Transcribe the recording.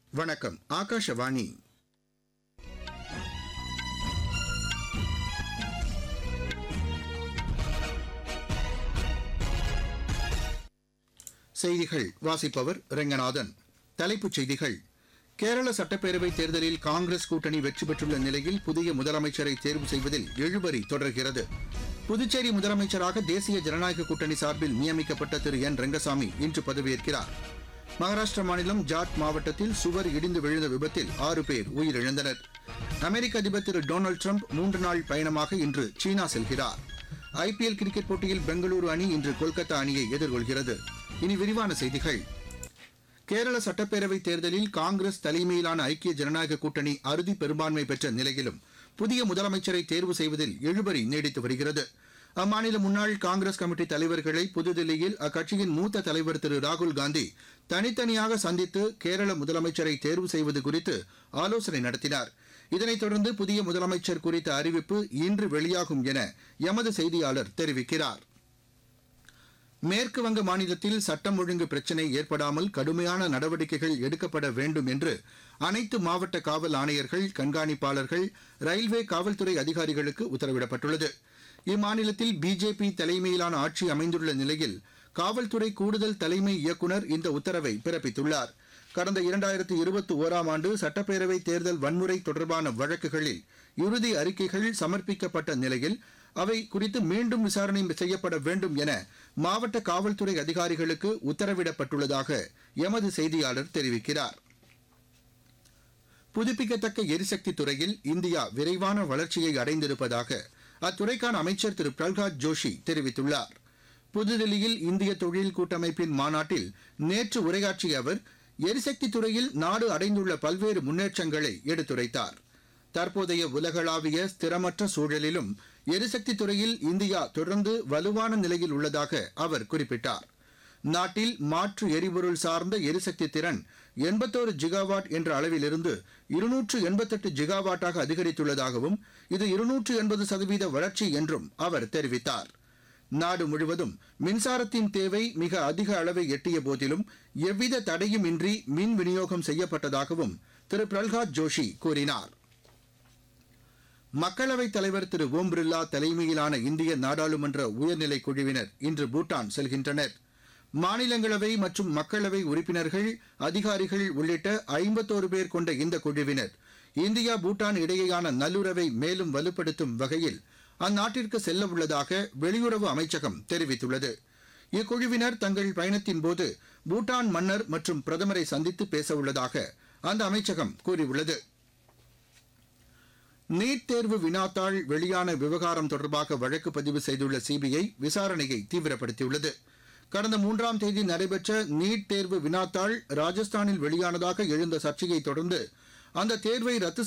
வணக்கம் ஆகாஷவாணி செய்திகள் வாசிப்பவர் ரெங்கநாதன் தலைப்புச் செய்திகள் கேரள சட்டப்பேரவைத் தேர்தலில் காங்கிரஸ் கூட்டணி வெற்றி பெற்றுள்ள நிலையில் புதிய முதலமைச்சரை தேர்வு செய்வதில் இழுபறி தொடர்கிறது புதுச்சேரி முதலமைச்சராக தேசிய ஜனநாயக கூட்டணி சார்பில் நியமிக்கப்பட்ட திரு என் ரங்கசாமி இன்று பதவியேற்கிறார் மகாராஷ்டிர மாநிலம் ஜாட் மாவட்டத்தில் சுவர் இடிந்து விழுந்த விபத்தில் ஆறு பேர் உயிரிழந்தனர் அமெரிக்க அதிபர் திரு டொனால்டு ட்ரம்ப் மூன்று நாள் பயணமாக இன்று சீனா செல்கிறார் ஐபிஎல் கிரிக்கெட் போட்டியில் பெங்களூரு அணி இன்று கொல்கத்தா அணியை எதிர்கொள்கிறது இனி விரிவான செய்திகள் கேரள சட்டப்பேரவைத் தேர்தலில் காங்கிரஸ் தலைமையிலான ஐக்கிய ஜனநாயக கூட்டணி அறுதி பெரும்பான்மை பெற்ற நிலையிலும் புதிய முதலமைச்சரை தேர்வு செய்வதில் இழுபறி நீடித்து வருகிறது அம்மாநில முன்னாள் காங்கிரஸ் கமிட்டி தலைவர்களை புதுதில்லியில் அக்கட்சியின் மூத்த தலைவர் திரு ராகுல் காந்தி தனித்தனியாக சந்தித்து கேரள முதலமைச்சரை தேர்வு செய்வது குறித்து ஆலோசனை நடத்தினார் இதனைத் தொடர்ந்து புதிய முதலமைச்சர் குறித்த அறிவிப்பு இன்று வெளியாகும் என எமது செய்தியாளர் தெரிவிக்கிறார் மேற்கு வங்க மாநிலத்தில் சட்டம் ஒழுங்கு பிரச்சினை ஏற்படாமல் கடுமையான நடவடிக்கைகள் எடுக்கப்பட வேண்டும் என்று அனைத்து மாவட்ட காவல் ஆணையர்கள் கண்காணிப்பாளர்கள் ரயில்வே காவல்துறை அதிகாரிகளுக்கு உத்தரவிடப்பட்டுள்ளது இம்மாநிலத்தில் பிஜேபி தலைமையிலான ஆட்சி அமைந்துள்ள நிலையில் காவல்துறை கூடுதல் தலைமை இயக்குநர் இந்த உத்தரவை பிறப்பித்துள்ளார் கடந்த இரண்டாயிரத்தி இருபத்தி ஓராம் ஆண்டு சட்டப்பேரவை தேர்தல் வன்முறை தொடர்பான வழக்குகளில் இறுதி அறிக்கைகள் சமர்ப்பிக்கப்பட்ட நிலையில் அவை குறித்து மீண்டும் விசாரணை செய்யப்பட வேண்டும் என மாவட்ட காவல்துறை அதிகாரிகளுக்கு உத்தரவிடப்பட்டுள்ளதாக எமது செய்தியாளர் தெரிவிக்கிறார் புதுப்பிக்கத்தக்க எரிசக்தி துறையில் இந்தியா விரைவான வளர்ச்சியை அடைந்திருப்பதாக அத்துறைக்கான அமைச்சர் திரு பிரல்ஹாத் ஜோஷி தெரிவித்துள்ளார் புதுதில்லியில் இந்திய தொழில் கூட்டமைப்பின் மாநாட்டில் நேற்று உரையாற்றிய அவர் எரிசக்தி துறையில் நாடு அடைந்துள்ள பல்வேறு முன்னேற்றங்களை எடுத்துரைத்தார் தற்போதைய உலகளாவிய ஸ்திரமற்ற சூழலிலும் எரிசக்தி துறையில் இந்தியா தொடர்ந்து வலுவான நிலையில் உள்ளதாக அவர் குறிப்பிட்டார் நாட்டில் மாற்று எரிபொருள் சார்ந்த எரிசக்தி திறன் எண்பத்தோரு ஜிகாவாட் என்ற அளவிலிருந்து இருநூற்று எண்பத்தெட்டு ஜிகாவாட்டாக அதிகரித்துள்ளதாகவும் இது இருநூற்று எண்பது சதவீத வளர்ச்சி என்றும் அவர் தெரிவித்தார் நாடு முழுவதும் மின்சாரத்தின் தேவை மிக அதிக அளவை எட்டிய போதிலும் எவ்வித தடையுமின்றி மின் விநியோகம் செய்யப்பட்டதாகவும் திரு பிரல்ஹாத் ஜோஷி கூறினார் மக்களவைத் தலைவர் திரு ஓம் பிர்லா தலைமையிலான இந்திய நாடாளுமன்ற உயர்நிலைக் குழுவினர் இன்று பூட்டான் செல்கின்றனர் மாநிலங்களவை மற்றும் மக்களவை உறுப்பினர்கள் அதிகாரிகள் உள்ளிட்ட ஐம்பத்தோரு பேர் கொண்ட இந்த குழுவினர் இந்தியா பூட்டான் இடையேயான நல்லுறவை மேலும் வலுப்படுத்தும் வகையில் அந்நாட்டிற்கு செல்ல உள்ளதாக வெளியுறவு அமைச்சகம் தெரிவித்துள்ளது இக்குழுவினர் தங்கள் பயணத்தின் போது பூட்டான் மன்னர் மற்றும் பிரதமரை சந்தித்து பேச உள்ளதாக அந்த அமைச்சகம் கூறியுள்ளது நீட் தேர்வு வினாத்தாள் வெளியான விவகாரம் தொடர்பாக வழக்கு பதிவு செய்துள்ள சிபிஐ விசாரணையை தீவிரப்படுத்தியுள்ளது கடந்த மூன்றாம் தேதி நடைபெற்ற நீட் தேர்வு வினாத்தாள் ராஜஸ்தானில் வெளியானதாக எழுந்த சர்ச்சையை தொடர்ந்து அந்த தேர்வை ரத்து